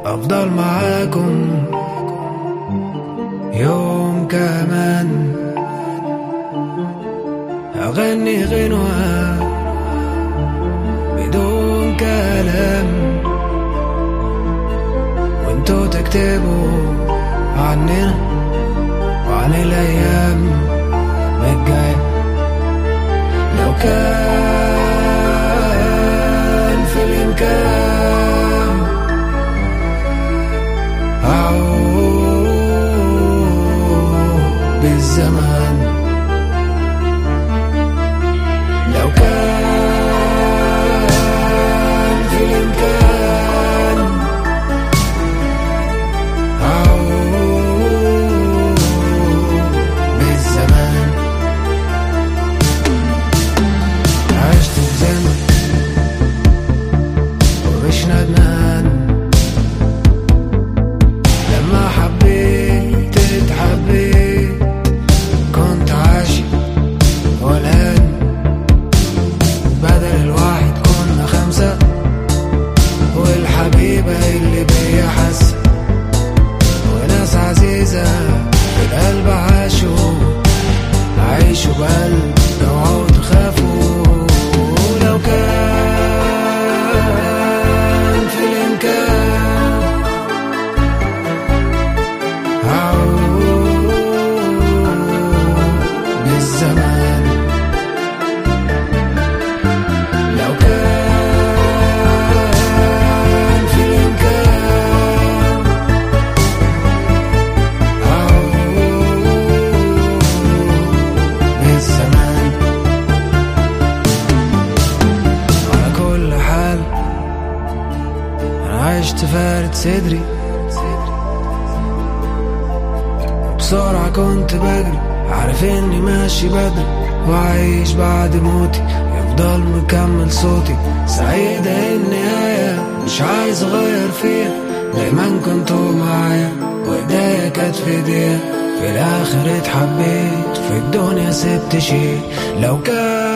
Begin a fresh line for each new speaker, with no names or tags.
أفضل معاكم يوم كمان أغني غنوة بدون كلام وانتو تكتبوا عننا وعن الأيام الجاية لو كان في الإمكان أعود بالزمان لو كان في الإمكان أعود بالزمان عشت في زمن ومش ندمان لما حبيت اتحبيت كنت عاشق والآن بدل الواحد كنا خمسة والحبيبة اللي بيا حاسة وناس عزيزة في القلب عاشوا عيشوا بقلب اوعوا تخافوا لو كان في الإمكان أعود بالزمان لو كان في الإمكان أعود بالزمان على كل حال أنا عشت فارد صدري بسرعة كنت بجري عارف اني ماشي بدري وعايش بعد موتي يفضل مكمل صوتي سعيدة النهاية مش عايز اغير فيها دايما كنتوا معايا وايديا كانت في ايديا في الاخر اتحبيت في الدنيا سبت شي لو كان